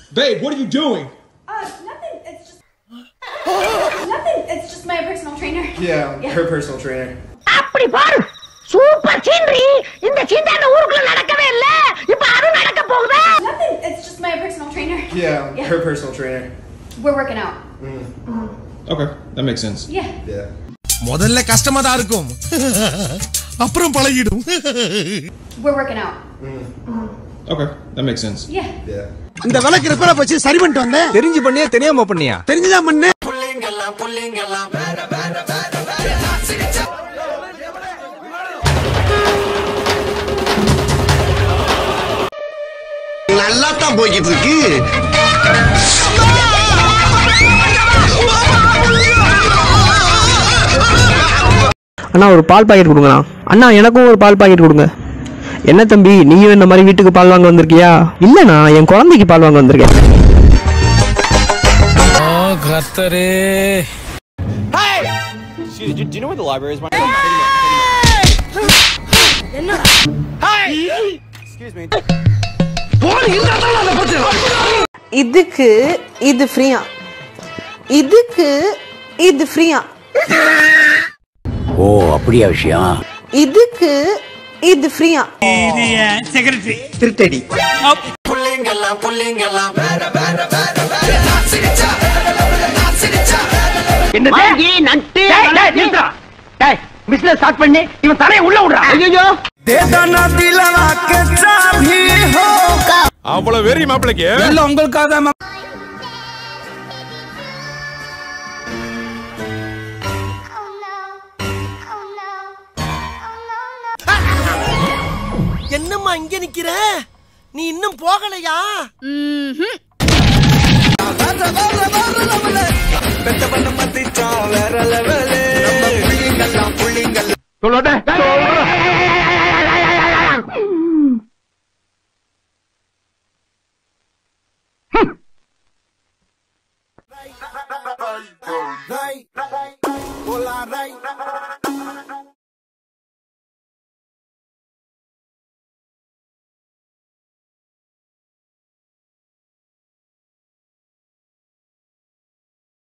Babe, what are you doing? Uh, nothing. It's just. nothing. It's just my personal trainer. Yeah, her personal trainer. அப்படி பாரு super scenery இந்த சீந்தாண்ட ஊருக்குள்ள நடக்கவே இல்ல இப்ப அது நடக்க போகுதா Nothing. It's just my personal trainer. Yeah, Yeah. her personal trainer. We're working out. Okay, that makes sense. Yeah. Yeah. முதல்ல கஷ்டமா தான் இருக்கும் அப்புறம் பழகிடும் We're working out. Okay, that makes sense. Yeah. Yeah. இந்த விளக்கு ரிப்பேர போச்சு சரி பண்ணிட்டு வந்தேன் தெரிஞ்சு பண்ணியா தெரியாம பண்ணியா தெரிஞ்சுதான் பண்ணேன் நல்லா தான் போய்கிட்டு இருக்கு அண்ணா ஒரு பால் பாக்கெட் கொடுங்கண்ணா அண்ணா எனக்கும் ஒரு பால் பாக்கெட் கொடுங்க என்ன தம்பி நீயும் இந்த மாதிரி வீட்டுக்கு பால் வாங்க வந்திருக்கியா இல்லண்ணா என் குழந்தைக்கு பால் வாங்க வந்திருக்கேன் இதுக்கு இது ஃப்ரீயா இதுக்கு இது ஃப்ரீயா ஓ அப்படியா விஷயம் இதுக்கு இது ஃப்ரீயா திருத்தடி வாங்கி நட்டு பிசினஸ் ஸ்டார்ட் பண்ணி இவன் தலையை உள்ள விடுறான் ஐயோ அவ்வளவு வெறி மாப்பிளைக்கு என்னம்மா இங்க நிக்கிற நீ இன்னும் போகலையா Right, right, right, right, right, right, right, right, right,